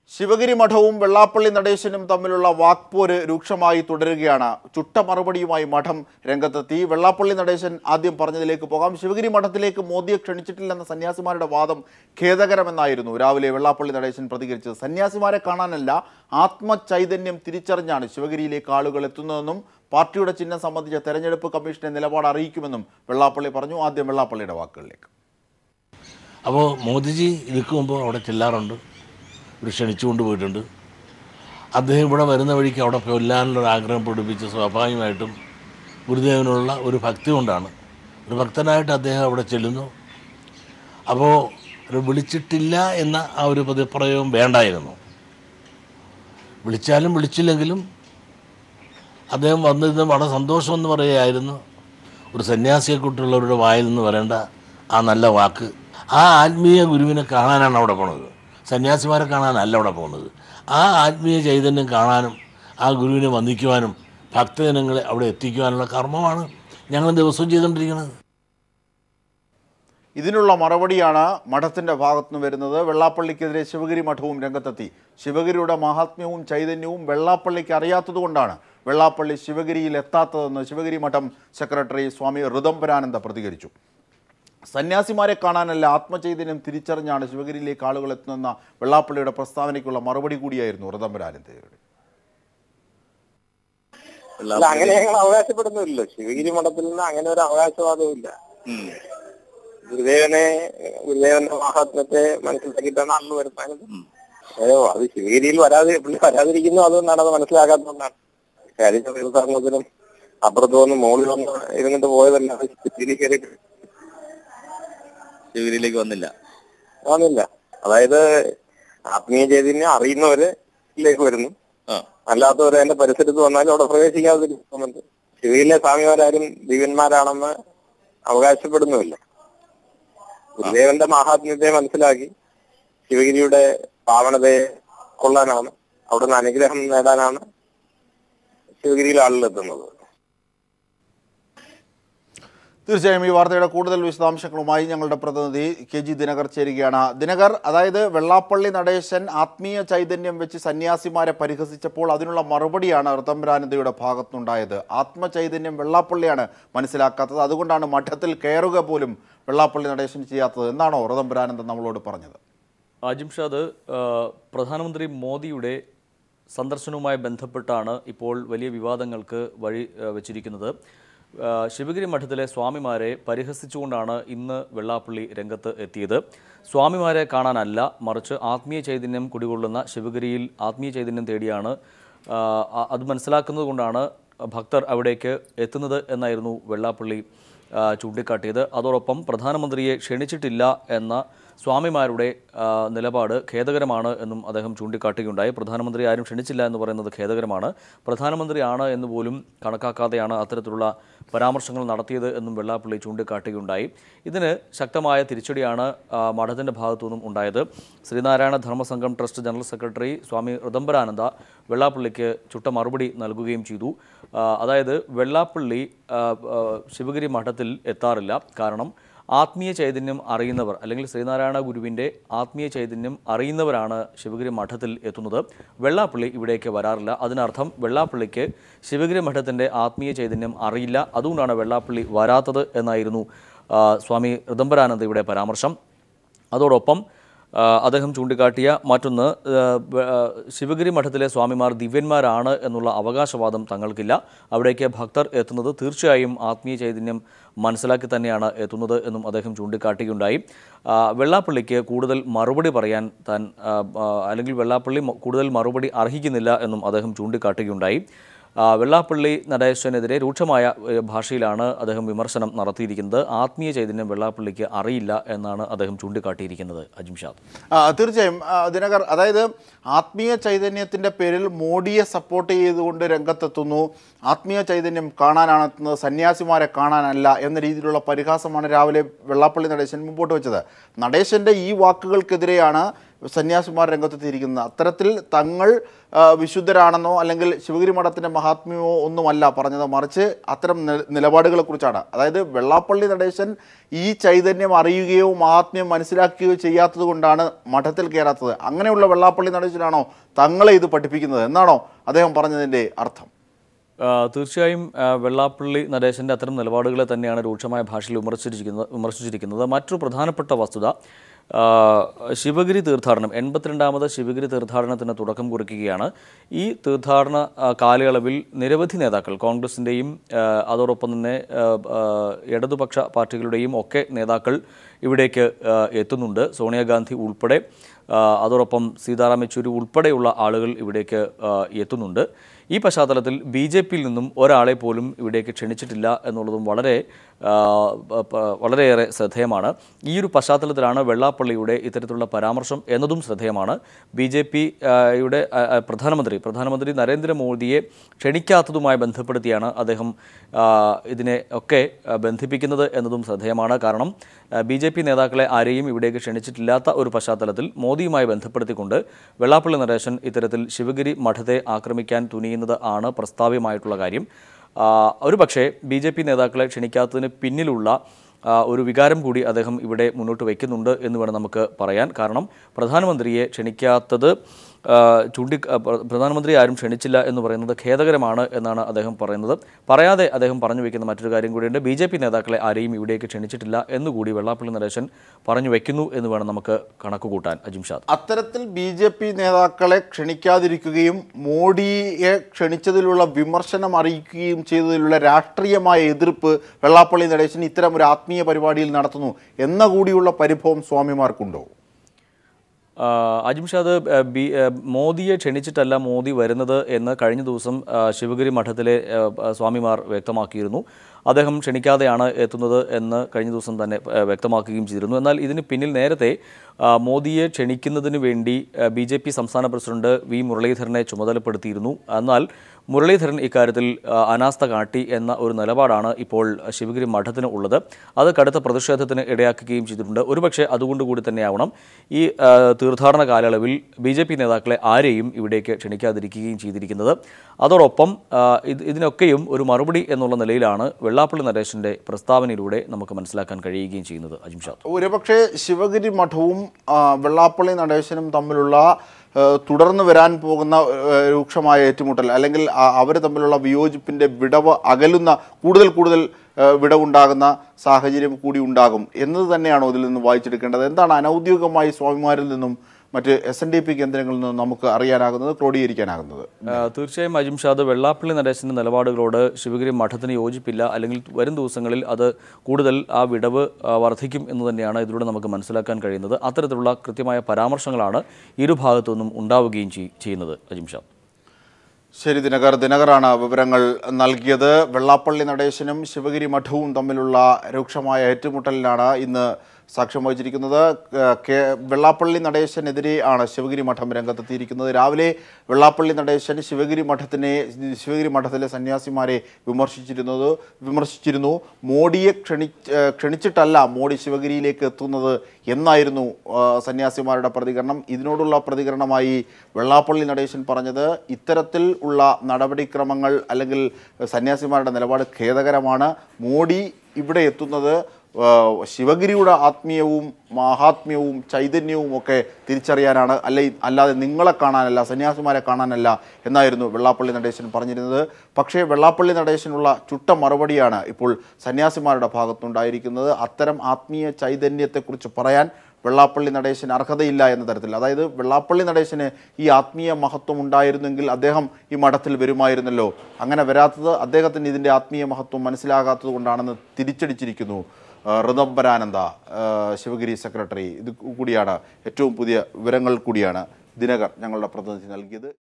ശിവഗിരി മഠവും വെള്ളാപ്പള്ളി നടേശനും തമ്മിലുള്ള വാക്പോര് രൂക്ഷമായി തുടരുകയാണ് ചുട്ട മറുപടിയുമായി മഠം രംഗത്തെത്തി വെള്ളാപ്പള്ളി നടേശൻ ആദ്യം പറഞ്ഞതിലേക്ക് പോകാം ശിവഗിരി മഠത്തിലേക്ക് മോദിയെ ക്ഷണിച്ചിട്ടില്ലെന്ന സന്യാസിമാരുടെ വാദം ഖേദകരമെന്നായിരുന്നു രാവിലെ വെള്ളാപ്പള്ളി നടേശൻ പ്രതികരിച്ചത് സന്യാസിമാരെ കാണാനല്ല ആത്മചൈതന്യം തിരിച്ചറിഞ്ഞാണ് ശിവഗിരിയിലേക്ക് ആളുകൾ എത്തുന്നതെന്നും പാർട്ടിയുടെ ചിഹ്നം സംബന്ധിച്ച തെരഞ്ഞെടുപ്പ് കമ്മീഷനെ നിലപാട് അറിയിക്കുമെന്നും വെള്ളാപ്പള്ളി പറഞ്ഞു ആദ്യം വെള്ളാപ്പള്ളിയുടെ വാക്കുകളിലേക്ക് അപ്പോൾ മോദിജി ഇതിക്ക് മുമ്പ് അവിടെ ചെല്ലാറുണ്ട് ഇവിടെ ക്ഷണിച്ചുകൊണ്ട് പോയിട്ടുണ്ട് അദ്ദേഹം ഇവിടെ വരുന്ന വഴിക്ക് അവിടെ കൊല്ലാനുള്ള ഒരു ആഗ്രഹം പ്രകടിപ്പിച്ച് സ്വാഭാവികമായിട്ടും ഗുരുദേവനുള്ള ഒരു ഭക്തി കൊണ്ടാണ് ഒരു ഭക്തനായിട്ട് അദ്ദേഹം അവിടെ ചെല്ലുന്നു അപ്പോൾ ഒരു വിളിച്ചിട്ടില്ല എന്ന ആ ഒരു പദപ്രയോഗം വേണ്ടായിരുന്നു വിളിച്ചാലും വിളിച്ചില്ലെങ്കിലും അദ്ദേഹം വന്നിരുന്ന വളരെ സന്തോഷമെന്ന് പറയുകയായിരുന്നു ഒരു സന്യാസിയെക്കുറിച്ചുള്ളവരുടെ വായിൽ നിന്ന് വരേണ്ട ആ നല്ല വാക്ക് ആ ആത്മീയ ഗുരുവിനെ കാണാനാണ് അവിടെ പോണത് സന്യാസിമാരെ കാണാനല്ല അവിടെ പോകുന്നത് ആ ആത്മീയ ചൈതന്യം കാണാനും ആ ഗുരുവിനെ വന്ദിക്കുവാനും ഭക്തജനങ്ങളെ അവിടെ എത്തിക്കുവാനുള്ള കർമ്മമാണ് ഞങ്ങൾ ദിവസവും ചെയ്തുകൊണ്ടിരിക്കുന്നത് ഇതിനുള്ള മറുപടിയാണ് മഠത്തിന്റെ ഭാഗത്തുനിന്ന് വരുന്നത് വെള്ളാപ്പള്ളിക്കെതിരെ ശിവഗിരി മഠവും രംഗത്തെത്തി ശിവഗിരിയുടെ മഹാത്മ്യവും ചൈതന്യവും വെള്ളാപ്പള്ളിക്ക് അറിയാത്തതുകൊണ്ടാണ് വെള്ളാപ്പള്ളി ശിവഗിരിയിൽ എത്താത്തതെന്ന് ശിവഗിരി മഠം സെക്രട്ടറി സ്വാമി ഋതംബരാനന്ദ പ്രതികരിച്ചു സന്യാസിമാരെ കാണാനല്ല ആത്മചൈതന്യം തിരിച്ചറിഞ്ഞാണ് ശിവഗിരിയിലേക്ക് ആളുകൾ എത്തുന്നെന്ന വെള്ളാപ്പള്ളിയുടെ പ്രസ്താവനയ്ക്കുള്ള മറുപടി കൂടിയായിരുന്നു ഋതംബരാനന്ദയുടെ അല്ല അങ്ങനെ ഞങ്ങൾ അവകാശപ്പെടുന്നില്ലല്ലോ ശിവഗിരി മഠത്തിൽ നിന്ന് അങ്ങനെ ഒരു അവകാശവാദവും ഇല്ല ഗുരുദേവനെ ഗുരുദേവന്റെ മഹാത്മ്യത്തെ മനസ്സിലാക്കിയിട്ടാണ് ആളുകൾ വരുന്നത് അയ്യോ അത് ശിവഗിരിയിൽ വരാതെ പുള്ളി വരാതിരിക്കുന്നു അതുകൊണ്ടാണ് അത് മനസ്സിലാക്കാത്തതുകൊണ്ടാണ് കാര്യം തീർത്ഥാടനത്തിനും അപ്പുറത്ത് വന്ന് മുകളിൽ വന്ന് ഇരുന്നിട്ട് പോയതല്ല ശിവഗിരി കയറിയിട്ട് ശിവഗിരിയിലേക്ക് വന്നില്ല വന്നില്ല അതായത് ആത്മീയ ചൈതന്യം അറിയുന്നവര് ഇതിലേക്ക് വരുന്നു ആ അല്ലാത്തവർ എന്റെ പരിസരത്ത് വന്നാലും അവിടെ പ്രവേശിക്കാതിരിക്കുന്നുണ്ട് ശിവയിലെ സ്വാമിമാരാരും ദിവ്യന്മാരാണെന്ന് അവകാശപ്പെടുന്നുമില്ല ഗുരുദേവന്റെ മഹാത്മ്യത്തെ മനസ്സിലാക്കി ശിവഗിരിയുടെ പാവനതയെ കൊള്ളാനാണ് അവിടുന്ന് അനുഗ്രഹം നേടാനാണ് ശിവഗിരിയിൽ ആളുകൾ എത്തുന്നത് തീർച്ചയായും ഈ വാർത്തയുടെ കൂടുതൽ വിശദാംശങ്ങളുമായി ഞങ്ങളുടെ പ്രതിനിധി കെ ജി ദിനകർ ചേരുകയാണ് ദിനകർ അതായത് വെള്ളാപ്പള്ളി നടേശൻ ആത്മീയ ചൈതന്യം വെച്ച് സന്യാസിമാരെ പരിഹസിച്ചപ്പോൾ അതിനുള്ള മറുപടിയാണ് ഋതംബരാനന്ദയുടെ ഭാഗത്തുനിന്നുണ്ടായത് ആത്മചൈതന്യം വെള്ളാപ്പള്ളിയാണ് മനസ്സിലാക്കാത്തത് അതുകൊണ്ടാണ് മഠത്തിൽ കയറുക പോലും വെള്ളാപ്പള്ളി നടേശൻ ചെയ്യാത്തത് എന്നാണോ ഋതംബരാനന്ദൻ നമ്മളോട് പറഞ്ഞത് ആജിംഷാദ് ആ, പ്രധാനമന്ത്രി മോദിയുടെ സന്ദർശനവുമായി ബന്ധപ്പെട്ടാണ് ഇപ്പോൾ വലിയ വിവാദങ്ങൾക്ക് വഴി ആ, വച്ചിരിക്കുന്നത് ആ, ശിവഗിരി മഠത്തിലെ സ്വാമിമാരെ പരിഹസിച്ചുകൊണ്ടാണ് ഇന്ന് വെള്ളാപ്പള്ളി രംഗത്ത് എത്തിയത് സ്വാമിമാരെ കാണാനല്ല മറിച്ച് ആത്മീയ ചൈതന്യം കുടികൊള്ളുന്ന ശിവഗിരിയിൽ ആത്മീയ ചൈതന്യം തേടിയാണ് ആ, അ- അത് മനസ്സിലാക്കുന്നത് കൊണ്ടാണ് ഭക്തർ അവിടേക്ക് എത്തുന്നത് എന്നായിരുന്നു വെള്ളാപ്പള്ളി ആ, ചൂണ്ടിക്കാട്ടിയത് അതോടൊപ്പം പ്രധാനമന്ത്രിയെ ക്ഷണിച്ചിട്ടില്ല എന്ന സ്വാമിമാരുടെ ആ, നിലപാട് ഖേദകരമാണ് എന്നും അദ്ദേഹം ചൂണ്ടിക്കാട്ടുകയുണ്ടായി പ്രധാനമന്ത്രി ആരും ക്ഷണിച്ചില്ല എന്ന് പറയുന്നത് ഖേദകരമാണ് പ്രധാനമന്ത്രിയാണ് എന്ന് പോലും കണക്കാക്കാതെയാണ് അത്തരത്തിലുള്ള പരാമർശങ്ങൾ നടത്തിയത് എന്നും വെള്ളാപ്പള്ളി ചൂണ്ടിക്കാട്ടുകയുണ്ടായി ഇതിന് ശക്തമായ തിരിച്ചടിയാണ് ആ, മഠത്തിൻ്റെ ഭാഗത്തു നിന്നും ഉണ്ടായത് Sree Narayana Dharma Sangham trust general secretary Swami Rithambharananda വെള്ളാപ്പള്ളിക്ക് ചുട്ട മറുപടി നൽകുകയും ചെയ്തു ആ, അതായത് വെള്ളാപ്പള്ളി ആ, ആ, ശിവഗിരി മഠത്തിൽ എത്താറില്ല കാരണം ആത്മീയ ചൈതന്യം അറിയുന്നവർ അല്ലെങ്കിൽ ശ്രീനാരായണ ഗുരുവിൻ്റെ ആത്മീയ ചൈതന്യം അറിയുന്നവരാണ് ശിവഗിരി മഠത്തിൽ എത്തുന്നത് വെള്ളാപ്പള്ളി ഇവിടേക്ക് വരാറില്ല അതിനർത്ഥം വെള്ളാപ്പള്ളിക്ക് ശിവഗിരി മഠത്തിൻ്റെ ആത്മീയ ചൈതന്യം അറിയില്ല അതുകൊണ്ടാണ് വെള്ളാപ്പള്ളി വരാത്തത് എന്നായിരുന്നു ആ, സ്വാമി ഋതംബരാനന്ദയുടെ പരാമർശം അതോടൊപ്പം ആ, അദ്ദേഹം ചൂണ്ടിക്കാട്ടിയ മറ്റൊന്ന് ആ, വ- ആ, ശിവഗിരി മഠത്തിലെ സ്വാമിമാർ ദിവ്യന്മാരാണ് എന്നുള്ള അവകാശവാദം തങ്ങൾക്കില്ല അവിടേക്ക് ഭക്തർ എത്തുന്നത് തീർച്ചയായും ആത്മീയ ചൈതന്യം മനസ്സിലാക്കി തന്നെയാണ് എത്തുന്നത് എന്നും അദ്ദേഹം ചൂണ്ടിക്കാട്ടുകയുണ്ടായി ആ, വെള്ളാപ്പള്ളിക്ക് കൂടുതൽ മറുപടി പറയാൻ താൻ ആ, ആ, അല്ലെങ്കിൽ വെള്ളാപ്പള്ളി മ- കൂടുതൽ മറുപടി അർഹിക്കുന്നില്ല എന്നും അദ്ദേഹം ചൂണ്ടിക്കാട്ടുകയുണ്ടായി ആ, വെള്ളാപ്പള്ളി നടേശനെതിരെ രൂക്ഷമായ ഏഹ്, ഭാഷയിലാണ് അദ്ദേഹം വിമർശനം നടത്തിയിരിക്കുന്നത് ആത്മീയ ചൈതന്യം വെള്ളാപ്പള്ളിക്ക് അറിയില്ല എന്നാണ് അദ്ദേഹം ചൂണ്ടിക്കാട്ടിയിരിക്കുന്നത് അജിംഷാദ് ആ, തീർച്ചയായും ആ, ദിനകർ അതായത് ആത്മീയ ചൈതന്യത്തിൻ്റെ പേരിൽ മോഡിയെ സപ്പോർട്ട് ചെയ്തുകൊണ്ട് രംഗത്തെത്തുന്നു ആത്മീയ ചൈതന്യം കാണാനാണ് എത്തുന്നത് സന്യാസിമാരെ കാണാനല്ല എന്ന രീതിയിലുള്ള പരിഹാസമാണ് രാവിലെ വെള്ളാപ്പള്ളി നടേശൻ മുമ്പോട്ട് വെച്ചത് നടേശൻ്റെ ഈ വാക്കുകൾക്കെതിരെയാണ് സന്യാസിമാർ രംഗത്തെത്തിയിരിക്കുന്നത് അത്തരത്തിൽ തങ്ങൾ ആ, വിശുദ്ധരാണെന്നോ അല്ലെങ്കിൽ ശിവഗിരി മഠത്തിൻ്റെ മഹാത്മ്യമോ ഒന്നുമല്ല പറഞ്ഞത് മറിച്ച് അത്തരം നി- നിലപാടുകളെക്കുറിച്ചാണ് അതായത് വെള്ളാപ്പള്ളി നടേശൻ ഈ ചൈതന്യം അറിയുകയോ മഹാത്മ്യം മനസ്സിലാക്കുകയോ ചെയ്യാത്തത് കൊണ്ടാണ് മഠത്തിൽ കയറാത്തത് അങ്ങനെയുള്ള വെള്ളാപ്പള്ളി നടേശനാണോ തങ്ങളെ ഇത് പഠിപ്പിക്കുന്നത് എന്നാണോ അദ്ദേഹം പറഞ്ഞതിൻ്റെ അർത്ഥം ആ, തീർച്ചയായും ആ, വെള്ളാപ്പള്ളി നടേശൻ്റെ അത്തരം നിലപാടുകളെ തന്നെയാണ് രൂക്ഷമായ ഭാഷയിൽ വിമർശിച്ചിരിക്കുന്നത് വിമർശിച്ചിരിക്കുന്നത് മറ്റൊരു പ്രധാനപ്പെട്ട വസ്തുത ആ, ശിവഗിരി തീർത്ഥാടനം എൺപത്തിരണ്ടാമത് ശിവഗിരി തീർത്ഥാടനത്തിന് തുടക്കം കുറിക്കുകയാണ് ഈ തീർത്ഥാടന ആ, കാലയളവിൽ നിരവധി നേതാക്കൾ കോൺഗ്രസിൻ്റെയും അതോടൊപ്പം തന്നെ ആ, ആ, ഇടതുപക്ഷ പാർട്ടികളുടെയും ഒക്കെ നേതാക്കൾ ഇവിടേക്ക് ആ, എത്തുന്നുണ്ട് സോണിയാഗാന്ധി ഉൾപ്പെടെ ആ, അതോടൊപ്പം സീതാറാം യെച്ചൂരി ഉൾപ്പെടെയുള്ള ആളുകൾ ഇവിടേക്ക് ആ, എത്തുന്നുണ്ട് ഈ പശ്ചാത്തലത്തിൽ ബി ജെ പിയിൽ നിന്നും ഒരാളെ പോലും ഇവിടേക്ക് ക്ഷണിച്ചിട്ടില്ല എന്നുള്ളതും വളരെ ആ, പ- പ- വളരെയേറെ ശ്രദ്ധേയമാണ് ഈ ഒരു പശ്ചാത്തലത്തിലാണ് വെള്ളാപ്പള്ളിയുടെ ഇത്തരത്തിലുള്ള പരാമർശം എന്നതും ശ്രദ്ധേയമാണ് ബി ജെ പി യുടെ ആ, ആ, പ്രധാനമന്ത്രി പ്രധാനമന്ത്രി നരേന്ദ്രമോദിയെ ക്ഷണിക്കാത്തതുമായി ബന്ധപ്പെടുത്തിയാണ് അദ്ദേഹം ആ, ഇതിനെ ഒക്കെ ആ, ബന്ധിപ്പിക്കുന്നത് എന്നതും ശ്രദ്ധേയമാണ് കാരണം ബി ജെ പി നേതാക്കളെ ആരെയും ഇവിടേക്ക് ക്ഷണിച്ചിട്ടില്ലാത്ത ഒരു പശ്ചാത്തലത്തിൽ മോദിയുമായി ബന്ധപ്പെടുത്തിക്കൊണ്ട് വെള്ളാപ്പള്ളി നരേശൻ ഇത്തരത്തിൽ ശിവഗിരി മഠത്തെ ആക്രമിക്കാൻ തുനിയുന്നത് ആണ് പ്രസ്താവ്യമായിട്ടുള്ള കാര്യം ആ, ഒരു പക്ഷേ ബി ജെ പി നേതാക്കളെ ക്ഷണിക്കാത്തതിന് പിന്നിലുള്ള ആ, ഒരു വികാരം കൂടി അദ്ദേഹം ഇവിടെ മുന്നോട്ട് വയ്ക്കുന്നുണ്ട് എന്ന് വേണം നമുക്ക് പറയാൻ കാരണം പ്രധാനമന്ത്രിയെ ക്ഷണിക്കാത്തത് ആ, ചൂണ്ടി ആ, പ്ര- പ്രധാനമന്ത്രി ആരും ക്ഷണിച്ചില്ല എന്ന് പറയുന്നത് ഖേദകരമാണ് എന്നാണ് അദ്ദേഹം പറയുന്നത് പറയാതെ അദ്ദേഹം പറഞ്ഞു വയ്ക്കുന്ന മറ്റൊരു കാര്യം കൂടിയുണ്ട് ബി ജെ പി നേതാക്കളെ ആരെയും ഇവിടേക്ക് ക്ഷണിച്ചിട്ടില്ല എന്നുകൂടി വെള്ളാപ്പള്ളി നരേശൻ പറഞ്ഞു വയ്ക്കുന്നു എന്ന് വേണം നമുക്ക് കണക്ക് കൂട്ടാൻ അജിംഷാദ് അത്തരത്തിൽ ബി ജെ പി നേതാക്കളെ ക്ഷണിക്കാതിരിക്കുകയും മോഡിയെ ക്ഷണിച്ചതിലുള്ള വിമർശനം അറിയിക്കുകയും ചെയ്തതിലുള്ള രാഷ്ട്രീയമായ എതിർപ്പ് വെള്ളാപ്പള്ളി നടേശൻ ഇത്തരം ഒരു ആത്മീയ പരിപാടിയിൽ നടത്തുന്നു എന്ന കൂടിയുള്ള പരിഭവം സ്വാമിമാർക്കുണ്ടോ ആ, അജിംഷാദ് ആ, ബി ആ, മോദിയെ ക്ഷണിച്ചിട്ടല്ല മോദി വരുന്നത് എന്ന് കഴിഞ്ഞ ദിവസം ആ, ശിവഗിരി മഠത്തിലെ ആ, ആ, സ്വാമിമാർ വ്യക്തമാക്കിയിരുന്നു അദ്ദേഹം ക്ഷണിക്കാതെയാണ് എത്തുന്നത് എന്ന് കഴിഞ്ഞ ദിവസം തന്നെ ആ, വ്യക്തമാക്കുകയും ചെയ്തിരുന്നു എന്നാൽ ഇതിന് പിന്നിൽ നേരത്തെ ആ, മോദിയെ ക്ഷണിക്കുന്നതിന് വേണ്ടി ബി ജെ പി സംസ്ഥാന പ്രസിഡന്റ് വി മുരളീധരനെ ചുമതലപ്പെടുത്തിയിരുന്നു എന്നാൽ മുരളീധരൻ ഇക്കാര്യത്തിൽ ആ, അനാസ്ഥ കാട്ടി എന്ന ഒരു നിലപാടാണ് ഇപ്പോൾ ശിവഗിരി മഠത്തിന് ഉള്ളത് അത് കടുത്ത പ്രതിഷേധത്തിന് ഇടയാക്കുകയും ചെയ്തിട്ടുണ്ട് ഒരുപക്ഷെ അതുകൊണ്ടുകൂടി തന്നെയാവണം ഈ ആ, തീർത്ഥാടന കാലയളവിൽ ബി ജെ പി നേതാക്കളെ ആരെയും ഇവിടേക്ക് ക്ഷണിക്കാതിരിക്കുകയും ചെയ്തിരിക്കുന്നത് അതോടൊപ്പം ആ, ഇത് ഇതിനൊക്കെയും ഒരു മറുപടി എന്നുള്ള നിലയിലാണ് വെള്ളാപ്പള്ളി നരേശൻ്റെ പ്രസ്താവനയിലൂടെ നമുക്ക് മനസ്സിലാക്കാൻ കഴിയുകയും ചെയ്യുന്നത് അജിംഷാദ് ഒരുപക്ഷെ ശിവഗിരി മഠവും ആ, വെള്ളാപ്പള്ളി നടേശനും തമ്മിലുള്ള ആ, തുടർന്ന് വരാൻ പോകുന്ന ആ, രൂക്ഷമായ ഏറ്റുമുട്ടൽ അല്ലെങ്കിൽ അവർ തമ്മിലുള്ള വിയോജിപ്പിൻ്റെ വിടവ് അകലുന്ന കൂടുതൽ കൂടുതൽ ആ, വിടവുണ്ടാകുന്ന സാഹചര്യം കൂടി ഉണ്ടാകും എന്നത് തന്നെയാണോ ഇതിൽ നിന്ന് വായിച്ചെടുക്കേണ്ടത് എന്താണ് അനൗദ്യോഗികമായി സ്വാമിമാരിൽ നിന്നും മറ്റ് എസ് എൻ ഡി പി കേന്ദ്രങ്ങളിൽ നിന്നും നമുക്ക് അറിയാനാകുന്നത് ക്രോഡീകരിക്കാനാകുന്നത് ആ, തീർച്ചയായും അജിംഷാദ് വെള്ളാപ്പള്ളി നടേശൻ്റെ നിലപാടുകളോട് ശിവഗിരി മഠത്തിന് യോജിപ്പില്ല അല്ലെങ്കിൽ വരും ദിവസങ്ങളിൽ അത് കൂടുതൽ ആ വിടവ് ആ, വർദ്ധിക്കും എന്ന് തന്നെയാണ് ഇതിലൂടെ നമുക്ക് മനസ്സിലാക്കാൻ കഴിയുന്നത് അത്തരത്തിലുള്ള കൃത്യമായ പരാമർശങ്ങളാണ് ഇരു ഭാഗത്തു നിന്നും ഉണ്ടാവുകയും ചെയ്- ചെയ്യുന്നത് അജിംഷാദ് ശരി ദിനകർ ദിനകറാണ് വിവരങ്ങൾ നൽകിയത് വെള്ളാപ്പള്ളി നടേശനും ശിവഗിരി മഠവും തമ്മിലുള്ള രൂക്ഷമായ ഏറ്റുമുട്ടലിനാണ് ഇന്ന് സാക്ഷ്യം വഹിച്ചിരിക്കുന്നത് ക- കെ- വെള്ളാപ്പള്ളി നടേശനെതിരെ ആണ് ശിവഗിരി മഠം രംഗത്തെത്തിയിരിക്കുന്നത് രാവിലെ വെള്ളാപ്പള്ളി നടേശൻ ശിവഗിരി മഠത്തിനെ ശിവഗിരി മഠത്തിലെ സന്യാസിമാരെ വിമർശിച്ചിരുന്നത് വിമർശിച്ചിരുന്നു മോഡിയെ ക്ഷണി ഏഹ് ക്ഷണിച്ചിട്ടല്ല മോഡി ശിവഗിരിയിലേക്ക് എത്തുന്നത് എന്നായിരുന്നു ആ, സന്യാസിമാരുടെ പ്രതികരണം ഇതിനോടുള്ള പ്രതികരണമായി വെള്ളാപ്പള്ളി നടേശൻ പറഞ്ഞത് ഇത്തരത്തിൽ ഉള്ള നടപടിക്രമങ്ങൾ അല്ലെങ്കിൽ സന്യാസിമാരുടെ നിലപാട് ഖേദകരമാണ് മോഡി ഇവിടെ എത്തുന്നത് ആ, ശിവഗിരിയുടെ ആത്മീയവും മഹാത്മ്യവും ചൈതന്യവും ഒക്കെ തിരിച്ചറിയാനാണ് അല്ലെ അല്ലാതെ നിങ്ങളെ കാണാനല്ല സന്യാസിമാരെ കാണാനല്ല എന്നായിരുന്നു വെള്ളാപ്പള്ളി നടേശൻ പറഞ്ഞിരുന്നത് പക്ഷേ വെള്ളാപ്പള്ളി നടേശനുള്ള ചുട്ട മറുപടിയാണ് ഇപ്പോൾ സന്യാസിമാരുടെ ഭാഗത്തുണ്ടായിരിക്കുന്നത് അത്തരം ആത്മീയ ചൈതന്യത്തെക്കുറിച്ച് പറയാൻ വെള്ളാപ്പള്ളി നടേശന് അർഹതയില്ല എന്ന തരത്തിൽ അതായത് വെള്ളാപ്പള്ളി നടേശന് ഈ ആത്മീയ മഹത്വം ഉണ്ടായിരുന്നെങ്കിൽ അദ്ദേഹം ഈ മഠത്തിൽ വരുമായിരുന്നല്ലോ അങ്ങനെ വരാത്തത് അദ്ദേഹത്തിന് ഇതിൻ്റെ ആത്മീയ മഹത്വം മനസ്സിലാകാത്തത് കൊണ്ടാണെന്ന് തിരിച്ചടിച്ചിരിക്കുന്നു ആ, ഋതംബരാനന്ദ ആ, ശിവഗിരി സെക്രട്ടറി ഇത് കൂടിയാണ് ഏറ്റവും പുതിയ വിവരങ്ങൾ കൂടിയാണ് ദിനകർ ഞങ്ങളുടെ പ്രതിനിധി നൽകിയത്